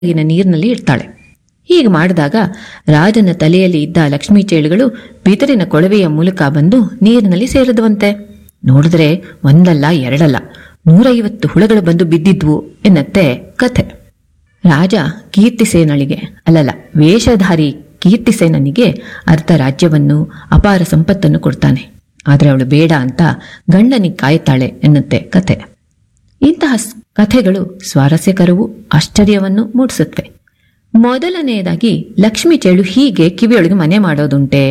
ಕೆಳಗಿನ ನೀರಿನಲ್ಲಿ ಇಡ್ತಾಳೆ ಹೀಗೆ ಮಾಡಿದಾಗ ರಾಜನ ತಲೆಯಲ್ಲಿ ಇದ್ದ ಲಕ್ಷ್ಮೀ ಚೇಳುಗಳು ಬಿದಿರಿನ ಕೊಳವೆಯ ಮೂಲಕ ಬಂದು ನೀರಿನಲ್ಲಿ ಸೇರಿದವಂತೆ ನೋಡಿದ್ರೆ ಒಂದಲ್ಲ ಎರಡಲ್ಲ ನೂರೈವತ್ತು ಹುಳಗಳು ಬಂದು ಬಿದ್ದಿದ್ವು ಎನ್ನತ್ತೆ ಕಥೆ ರಾಜ ಕೀರ್ತಿಸೇನಳಿಗೆ ಅಲ್ಲಲ್ಲ ವೇಷಧಾರಿ ಕೀರ್ತಿಸೇನನಿಗೆ ಅರ್ಧ ರಾಜ್ಯವನ್ನು ಅಪಾರ ಸಂಪತ್ತನ್ನು ಕೊಡ್ತಾನೆ ಆದರೆ ಅವಳು ಬೇಡ ಅಂತ ಗಂಡನಿಗೆ ಕಾಯ್ತಾಳೆ ಎನ್ನುತ್ತೆ ಕಥೆ ಇಂತಹ ಸ್- ಕಥೆಗಳು ಸ್ವಾರಸ್ಯಕರವೂ ಆಶ್ಚರ್ಯವನ್ನು ಮೂಡಿಸುತ್ತವೆ ಮೊದಲನೆಯದಾಗಿ ಲಕ್ಷ್ಮೀ ಚೇಳು ಹೀಗೆ ಕಿವಿಯೊಳಗೆ ಮನೆ ಮಾಡೋದುಂಟೆ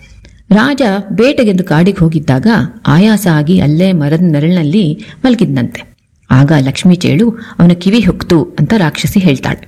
ರಾಜ ಬೇಟೆಗೆಂದು ಕಾಡಿಗೆ ಹೋಗಿದ್ದಾಗ ಆಯಾಸ ಆಗಿ ಅಲ್ಲೇ ಮರದ ನೆರಳಿನಲ್ಲಿ ಮಲಗಿದ್ನಂತೆ ಆಗ ಲಕ್ಷ್ಮೀ ಚೇಳು ಅವನ ಕಿವಿ ಹೊಕ್ತು ಅಂತ ರಾಕ್ಷಸಿ ಹೇಳ್ತಾಳೆ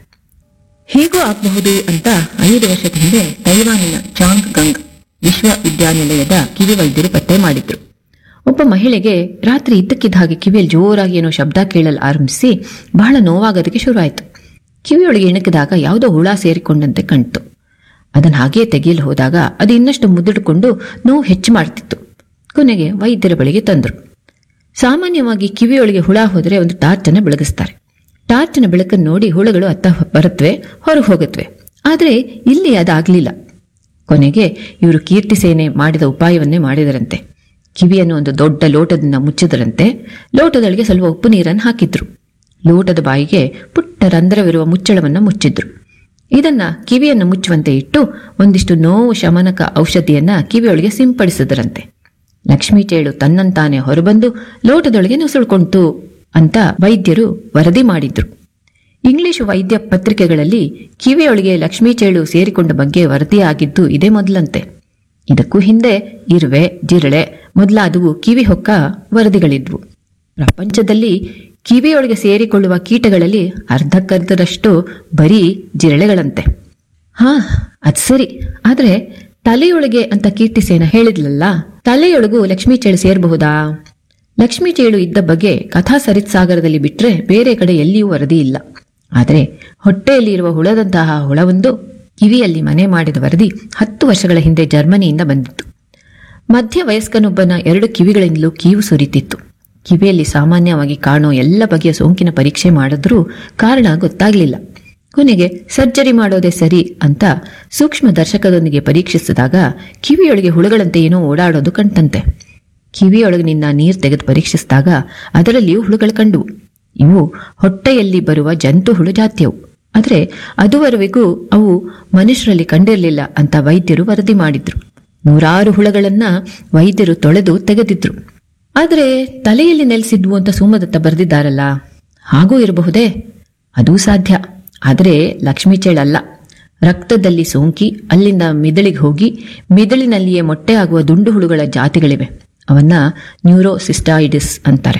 ಹೀಗೂ ಆಗಬಹುದು ಅಂತ ಐದು ವರ್ಷದ ಹಿಂದೆ ತೈವಾನಿನ ಚಾಂಗ್ ಗಂಗ್ ವಿಶ್ವವಿದ್ಯಾನಿಲಯದ ಕಿವಿ ವೈದ್ಯರು ಪತ್ತೆ ಮಾಡಿದ್ರು ಒಬ್ಬ ಮಹಿಳೆಗೆ ರಾತ್ರಿ ಇದ್ದಕ್ಕಿದ್ದ ಹಾಗೆ ಕಿವಿಯಲ್ಲಿ ಜೋರಾಗಿ ಏನೋ ಶಬ್ದ ಕೇಳಲು ಆರಂಭಿಸಿ ಬಹಳ ನೋವಾಗೋದಕ್ಕೆ ಶುರುವಾಯಿತು ಕಿವಿಯೊಳಗೆ ಇಣಕಿದಾಗ ಯಾವುದೋ ಹುಳ ಸೇರಿಕೊಂಡಂತೆ ಕಾಣ್ತು ಅದನ್ನು ಹಾಗೇ ತೆಗೆಯಲು ಹೋದಾಗ ಅದು ಇನ್ನಷ್ಟು ಮುದುಡಿಕೊಂಡು ನೋವು ಹೆಚ್ಚು ಮಾಡ್ತಿತ್ತು ಕೊನೆಗೆ ವೈದ್ಯರ ಬಳಿಗೆ ತಂದರು ಸಾಮಾನ್ಯವಾಗಿ ಕಿವಿಯೊಳಗೆ ಹುಳ ಹೋದರೆ ಒಂದು ಟಾರ್ಚನ್ನು ಬೆಳಗಿಸ್ತಾರೆ ಟಾರ್ಚಿನ ಬೆಳಕನ್ನು ನೋಡಿ ಹುಳುಗಳು ಅತ್ತ ಬರುತ್ತವೆ ಹೊರಗೆ ಹೋಗುತ್ತವೆ ಆದರೆ ಇಲ್ಲಿ ಅದಾಗಲಿಲ್ಲ ಕೊನೆಗೆ ಇವರು ಕೀರ್ತಿ ಸೇನೆ ಮಾಡಿದ ಉಪಾಯವನ್ನೇ ಮಾಡಿದರಂತೆ ಕಿವಿಯನ್ನು ಒಂದು ದೊಡ್ಡ ಲೋಟದಿಂದ ಮುಚ್ಚಿದರಂತೆ ಲೋಟದೊಳಗೆ ಸ್ವಲ್ಪ ಉಪ್ಪು ನೀರನ್ನು ಹಾಕಿದ್ರು ಲೋಟದ ಬಾಯಿಗೆ ಪುಟ್ಟ ರಂಧ್ರವಿರುವ ಮುಚ್ಚಳವನ್ನು ಮುಚ್ಚಿದ್ರು ಇದನ್ನ ಕಿವಿಯನ್ನು ಮುಚ್ಚುವಂತೆ ಇಟ್ಟು ಒಂದಿಷ್ಟು ನೋವು ಶಮನಕ ಔಷಧಿಯನ್ನ ಕಿವಿಯೊಳಗೆ ಸಿಂಪಡಿಸಿದರಂತೆ ಲಕ್ಷ್ಮೀ ಚೇಳು ತನ್ನಂತಾನೆ ಹೊರಬಂದು ಲೋಟದೊಳಗೆ ನುಸುಳ್ಕೊಂತು ಅಂತ ವೈದ್ಯರು ವರದಿ ಮಾಡಿದ್ರು ಇಂಗ್ಲಿಷ್ ವೈದ್ಯ ಪತ್ರಿಕೆಗಳಲ್ಲಿ ಕಿವಿಯೊಳಗೆ ಲಕ್ಷ್ಮೀ ಚೇಳು ಸೇರಿಕೊಂಡ ಬಗ್ಗೆ ವರದಿಯಾಗಿದ್ದು ಇದೇ ಮೊದಲಂತೆ ಇದಕ್ಕೂ ಹಿಂದೆ ಇರುವೆ ಜಿರಳೆ ಮೊದಲಾದವು ಕಿವಿ ಹೊಕ್ಕ ವರದಿಗಳಿದ್ವು ಪ್ರಪಂಚದಲ್ಲಿ ಕಿವಿಯೊಳಗೆ ಸೇರಿಕೊಳ್ಳುವ ಕೀಟಗಳಲ್ಲಿ ಅರ್ಧಕ್ಕರ್ಧದಷ್ಟು ಬರೀ ಜಿರಳೆಗಳಂತೆ ಹಾ ಅದ್ ಸರಿ ಆದ್ರೆ ತಲೆಯೊಳಗೆ ಅಂತ ಕೀರ್ತಿಸೇನ ಹೇಳಿದ್ಲಲ್ಲ ತಲೆಯೊಳಗೂ ಲಕ್ಷ್ಮೀ ಚೇಳು ಸೇರಬಹುದಾ ಲಕ್ಷ್ಮೀ ಚೇಳು ಇದ್ದ ಬಗ್ಗೆ ಕಥಾ ಸರಿತ್ ಸಾಗರದಲ್ಲಿ ಬಿಟ್ರೆ ಬೇರೆ ಕಡೆ ಎಲ್ಲಿಯೂ ವರದಿ ಇಲ್ಲ ಆದರೆ ಹೊಟ್ಟೆಯಲ್ಲಿ ಇರುವ ಹುಳದಂತಹ ಹುಳವೊಂದು ಕಿವಿಯಲ್ಲಿ ಮನೆ ಮಾಡಿದ ವರದಿ ಹತ್ತು ವರ್ಷಗಳ ಹಿಂದೆ ಜರ್ಮನಿಯಿಂದ ಬಂದಿತ್ತು ಮಧ್ಯ ವಯಸ್ಕನೊಬ್ಬನ ಎರಡು ಕಿವಿಗಳಿಂದಲೂ ಕೀವು ಸುರಿತಿತ್ತು ಕಿವಿಯಲ್ಲಿ ಸಾಮಾನ್ಯವಾಗಿ ಕಾಣೋ ಎಲ್ಲ ಬಗೆಯ ಸೋಂಕಿನ ಪರೀಕ್ಷೆ ಮಾಡಿದ್ರೂ ಕಾರಣ ಗೊತ್ತಾಗ್ಲಿಲ್ಲ ಕೊನೆಗೆ ಸರ್ಜರಿ ಮಾಡೋದೇ ಸರಿ ಅಂತ ಸೂಕ್ಷ್ಮ ದರ್ಶಕದೊಂದಿಗೆ ಪರೀಕ್ಷಿಸಿದಾಗ ಕಿವಿಯೊಳಗೆ ಹುಳುಗಳಂತೆ ಏನೋ ಓಡಾಡೋದು ಕಂಡಂತೆ ಕಿವಿಯೊಳಗಿನಿಂದ ನೀರು ತೆಗೆದು ಪರೀಕ್ಷಿಸಿದಾಗ ಅದರಲ್ಲಿಯೂ ಹುಳುಗಳು ಕಂಡುವು ಇವು ಹೊಟ್ಟೆಯಲ್ಲಿ ಬರುವ ಜಂತು ಹುಳು ಜಾತಿಯವು ಆದರೆ ಅದುವರೆವಿಗೂ ಅವು ಮನುಷ್ಯರಲ್ಲಿ ಕಂಡಿರಲಿಲ್ಲ ಅಂತ ವೈದ್ಯರು ವರದಿ ಮಾಡಿದ್ರು ನೂರಾರು ಹುಳಗಳನ್ನ ವೈದ್ಯರು ತೊಳೆದು ತೆಗೆದಿದ್ರು ಆದರೆ ತಲೆಯಲ್ಲಿ ನೆಲೆಸಿದ್ವು ಅಂತ ಸೋಮದತ್ತ ಬರೆದಿದ್ದಾರಲ್ಲ ಹಾಗೂ ಇರಬಹುದೇ ಅದೂ ಸಾಧ್ಯ ಆದರೆ ಲಕ್ಷ್ಮೀ ಚೇಳಲ್ಲ ರಕ್ತದಲ್ಲಿ ಸೋಂಕಿ ಅಲ್ಲಿಂದ ಮಿದಳಿಗೆ ಹೋಗಿ ಮಿದಳಿನಲ್ಲಿಯೇ ಮೊಟ್ಟೆ ಆಗುವ ದುಂಡು ಹುಳುಗಳ ಜಾತಿಗಳಿವೆ ಅವನ್ನ ನ್ಯೂರೋಸಿಸ್ಟಾಯಿಡಿಸ್ ಅಂತಾರೆ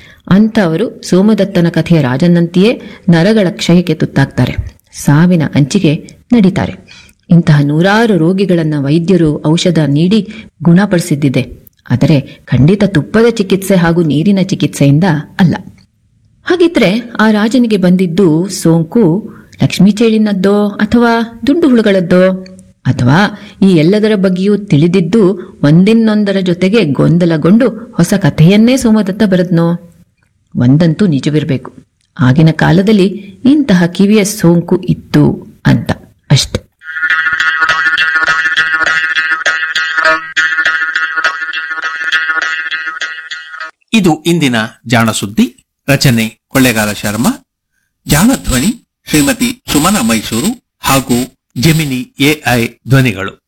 ಅಂಥವರು ಸೋಮದತ್ತನ ಕಥೆಯ ರಾಜನಂತೆಯೇ ನರಗಳ ಕ್ಷಯಕ್ಕೆ ತುತ್ತಾಗ್ತಾರೆ ಸಾವಿನ ಅಂಚಿಗೆ ನಡೀತಾರೆ ಇಂತಹ ನೂರಾರು ರೋಗಿಗಳನ್ನ ವೈದ್ಯರು ಔಷಧ ನೀಡಿ ಗುಣಪಡಿಸಿದ್ದಿದೆ ಆದರೆ ಖಂಡಿತ ತುಪ್ಪದ ಚಿಕಿತ್ಸೆ ಹಾಗೂ ನೀರಿನ ಚಿಕಿತ್ಸೆಯಿಂದ ಅಲ್ಲ ಹಾಗಿದ್ರೆ ಆ ರಾಜನಿಗೆ ಬಂದಿದ್ದು ಸೋಂಕು ಲಕ್ಷ್ಮೀ ಚೇಳಿನದ್ದೋ ಅಥವಾ ದುಂಡು ಹುಳುಗಳದ್ದೋ ಅಥವಾ ಈ ಎಲ್ಲದರ ಬಗ್ಗೆಯೂ ತಿಳಿದಿದ್ದು ಒಂದಿನ್ನೊಂದರ ಜೊತೆಗೆ ಗೊಂದಲಗೊಂಡು ಹೊಸ ಕಥೆಯನ್ನೇ ಸೋಮದತ್ತ ಬರೆದ್ನೋ ಒಂದಂತೂ ನಿಜವಿರಬೇಕು ಆಗಿನ ಕಾಲದಲ್ಲಿ ಇಂತಹ ಕಿವಿಯ ಸೋಂಕು ಇತ್ತು ಅಂತ ಅಷ್ಟೆ ಇದು ಇಂದಿನ ಜಾಣ ಸುದ್ದಿ ರಚನೆ ಕೊಳ್ಳೇಗಾಲ ಶರ್ಮಾ ಜಾಣ ಧ್ವನಿ ಶ್ರೀಮತಿ ಸುಮನ ಮೈಸೂರು ಹಾಗೂ ಜೆಮಿನಿ ಎಐ ಧ್ವನಿಗಳು